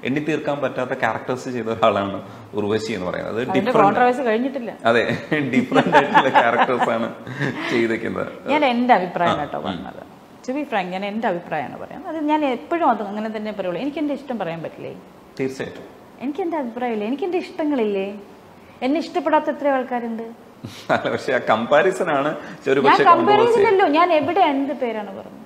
എണ്ണി തീർക്കാൻ പറ്റാത്ത ക്യാരക്ടേഴ്സ് ചെയ്ത ഒരാളാണ് ഉർവശി എന്ന് പറയുന്നത് അത് അതിന്റെ ഡിഫറെന്റ് കോൺട്രവേഴ്സി കഴിഞ്ഞിട്ടില്ല അതെ ഡിഫറെന്റ് ആയിട്ടുള്ള ക്യാരക്ടേഴ്സ് ആണ് ചെയ്തിരിക്കുന്നത് ഞാൻ എൻ്റെ അഭിപ്രായം കേട്ടോ പറഞ്ഞത് ടു ബി ഫ്രാങ്ക് ഞാൻ എൻ്റെ അഭിപ്രായമാണ് പറയാം അത് ഞാൻ എപ്പോഴും അത് അങ്ങനെ തന്നെ പറയുള്ളൂ എനിക്ക് എൻ്റെ ഇഷ്ടം പറയാൻ പറ്റില്ലേ തീർച്ചയായിട്ടും എനിക്ക് എൻ്റെ അഭിപ്രായമില്ലേ എനിക്ക് എൻ്റെ ഇഷ്ടങ്ങളില്ലേ എന്നെ ഇഷ്ടപ്പെടാത്ത എത്ര ആൾക്കാരുണ്ട് അല്ല പക്ഷെ ആ കമ്പാരിസൺ ആണ് ഒരു ഞാൻ പക്ഷേ കമ്പയർ കോൺട്രവേഴ്സി ചെയ്തില്ലല്ലോ ഞാൻ എവിടെ എന്ത് പേരാണ് പറഞ്ഞത്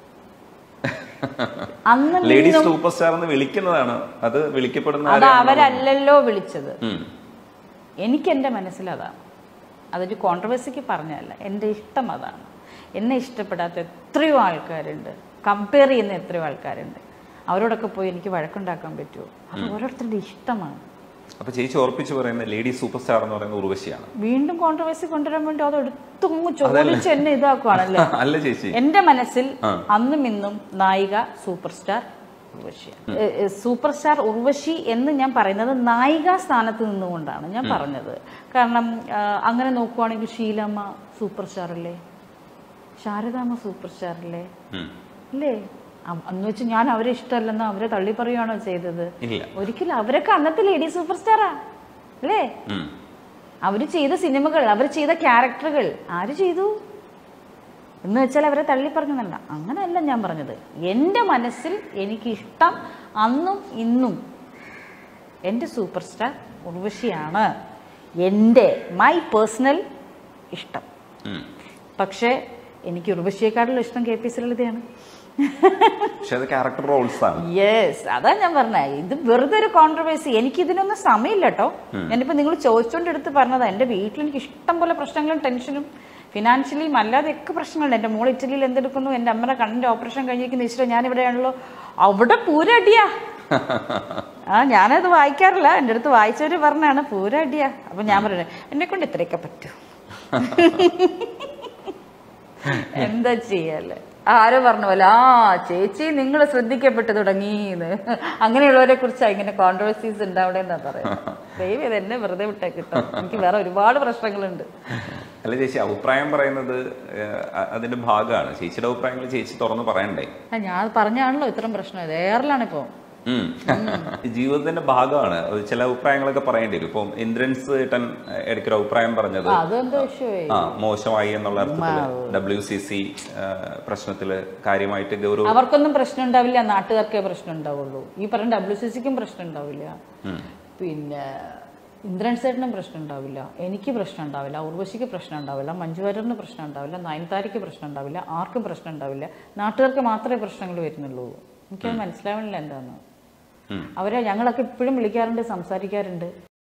അന്ന് ലേഡി നിന്നും സൂപ്പർ സ്റ്റാർ എന്ന് വിളിക്കുന്നതാണ് അത് വിളിക്കപ്പെടുന്ന അത് ആരെയാണെന്ന് അവരല്ലല്ലോ വിളിച്ചത് ഉം. എനിക്ക് എൻ്റെ മനസ്സിലതാണ് അതൊരു കോൺട്രവേഴ്സിക്ക് പറഞ്ഞതല്ല എൻ്റെ ഇഷ്ടം അതാണ് എന്നെ ഇഷ്ടപ്പെടാത്ത എത്രയോ ആൾക്കാരുണ്ട് കമ്പയർ ചെയ്യുന്ന എത്രയോ ആൾക്കാരുണ്ട് അവരോടൊക്കെ പോയി എനിക്ക് വഴക്കുണ്ടാക്കാൻ പറ്റുമോ അത് ഓരോരുത്തരുടെ ഇഷ്ടമാണ് അപ്പൊ ചേച്ചി ഓർപ്പിച്ചു പറയുന്ന ലേഡി സൂപ്പർ സ്റ്റാർ എന്ന് പറയുന്ന ഉർവശിയാണ് വീണ്ടും കോൺട്രവേഴ്സി കൊണ്ടുവരാൻ വേണ്ടി അത് എടുത്തുങ്ങ് ചോദിച്ച് എന്നെ ഇതാക്കുവാണല്ലേ അല്ല ചേച്ചി എന്റെ മനസ്സിൽ ആ. അന്നും ഇന്നും നായിക super star Urvashi super star Urvashi എന്ന് ഞാൻ പറയുന്നത് നായിക സ്ഥാനത്ത് നിന്നുകൊണ്ടാണ് ഞാൻ പറഞ്ഞത് കാരണം ആ, അങ്ങനെ നോക്കുവാണെങ്കിൽ ഷീലമ്മ സൂപ്പർ സ്റ്റാർ അല്ലേ ശാരദാമ്മ സൂപ്പർ സ്റ്റാർ അല്ലേ ഉം. അല്ലേ അ- അന്ന് വെച്ച് ഞാൻ അവരെ ഇഷ്ടമല്ലെന്ന് അവരെ തള്ളി പറയുകയാണോ ചെയ്തത് ഇല്ല ഒരിക്കലും അവരൊക്കെ അന്നത്തെ ലേഡി സൂപ്പർ സ്റ്റാറാ അല്ലേ ഉം. അവർ ചെയ്ത സിനിമകൾ അവർ ചെയ്ത ക്യാരക്ടറുകൾ ആര് ചെയ്തു എന്ന് വെച്ചാൽ അവരെ തള്ളി പറഞ്ഞതല്ല അങ്ങനെയല്ല ഞാൻ പറഞ്ഞത് എൻ്റെ മനസ്സിൽ എനിക്കിഷ്ടം അന്നും ഇന്നും എൻ്റെ സൂപ്പർ സ്റ്റാർ ഉർവശിയാണ് എൻ്റെ മൈ പേഴ്സണൽ ഇഷ്ടം ഉം. പക്ഷേ എനിക്ക് ഉർവശിയെക്കാളും ഇഷ്ടം കെ പി ലളിതയാണ് പക്ഷെ അത് ക്യാരക്ടർ റോൾസ് ആണ് യെസ് അതാ ഞാൻ പറഞ്ഞത് ഇത് വെറുതെ ഒരു കോൺട്രവേഴ്സി എനിക്ക് ഇതിനൊന്നും സമയമില്ല കേട്ടോ ഞാനിപ്പോ നിങ്ങൾ ചോദിച്ചോണ്ട് എടുത്ത് പറഞ്ഞതാ എന്റെ വീട്ടിൽ എനിക്ക് ഇഷ്ടം പോലെ പ്രശ്നങ്ങളും ടെൻഷനും ഫിനാൻഷ്യലിയും അല്ലാതെ ഒക്കെ പ്രശ്നങ്ങളുണ്ട് എന്റെ മോൾ ഇറ്റലിയിൽ എന്തെടുക്കുന്നു എന്റെ അമ്മയുടെ കണ്ണിന്റെ ഓപ്പറേഷൻ കഴിഞ്ഞിരിക്കുന്ന ഈശ്വര ഞാൻ ഇവിടെയാണല്ലോ അവിടെ പൂരടിയാ ആ ഞാനത് വായിക്കാറില്ല എൻ്റെ അടുത്ത് വായിച്ചവര് പറഞ്ഞാണ് പൂരടിയാ അപ്പൊ ഞാൻ പറയുന്നത് എന്നെ കൊണ്ട് ഇത്രയൊക്കെ പറ്റൂ എന്താ ചെയ്യല്ലേ ആരോ പറഞ്ഞ പോലെ ആ ചേച്ചി നിങ്ങൾ ശ്രദ്ധിക്കപ്പെട്ടു തുടങ്ങിന്ന് അങ്ങനെയുള്ളവരെ കുറിച്ചാണ് ഇങ്ങനെ കോൺട്രവേഴ്സീസ് ഉണ്ടാവണേന്നാ പറയുന്നത് ദൈവം ഇത് എന്നെ വെറുതെ വിട്ടേ കിട്ടും എനിക്ക് വേറെ ഒരുപാട് പ്രശ്നങ്ങളുണ്ട് അല്ല ചേച്ചി അഭിപ്രായം പറയുന്നത് ഏഹ്, അ- അതിന്റെ ഭാഗമാണ് ചേച്ചിയുടെ അഭിപ്രായങ്ങൾ ചേച്ചി തുറന്ന് പറയണ്ടേ ആ, ഞാൻ പറഞ്ഞാണല്ലോ ഇത്രയും പ്രശ്നം ഇത് എയറിലാണ് ഇപ്പൊ ഉം. ജീവിതത്തിന്റെ ഭാഗമാണ് അത് ചില അഭിപ്രായങ്ങളൊക്കെ പറയേണ്ടി വരും ഇപ്പം ഇന്ദ്രൻസ് ഏട്ടൻ ഇടയ്ക്കൊരു അഭിപ്രായം പറഞ്ഞത് അതെന്തോ വിഷയമായി ആ മോശമായി എന്നുള്ള അർത്ഥത്തില് ഡബ്ല്യു സി സി പ്രശ്നത്തില് കാര്യമായിട്ട് ഗൗരവ അവർക്കൊന്നും പ്രശ്നം ഉണ്ടാവില്ല നാട്ടുകാർക്കേ പ്രശ്നം ഉണ്ടാവുള്ളൂ ഈ പറഞ്ഞ ഡബ്ല്യു സി സിക്കും പ്രശ്നം ഉണ്ടാവില്ല പിന്നെ ഇന്ദ്രൻ സേട്ടനും പ്രശ്നം ഉണ്ടാവില്ല എനിക്ക് പ്രശ്നം ഉണ്ടാവില്ല ഉർവശിക്ക് പ്രശ്നം ഉണ്ടാവില്ല മഞ്ജു വാര്യറിന് പ്രശ്നം ഉണ്ടാവില്ല നയൻതാരയ്ക്ക് പ്രശ്നം ഉണ്ടാവില്ല ആർക്കും പ്രശ്നം ഉണ്ടാവില്ല നാട്ടുകാർക്ക് മാത്രമേ പ്രശ്നങ്ങൾ വരുന്നുള്ളൂ എനിക്കത് മനസ്സിലാവണില്ല എന്താന്ന് അവരെ ഞങ്ങളൊക്കെ ഇപ്പോഴും വിളിക്കാറുണ്ട് സംസാരിക്കാറുണ്ട്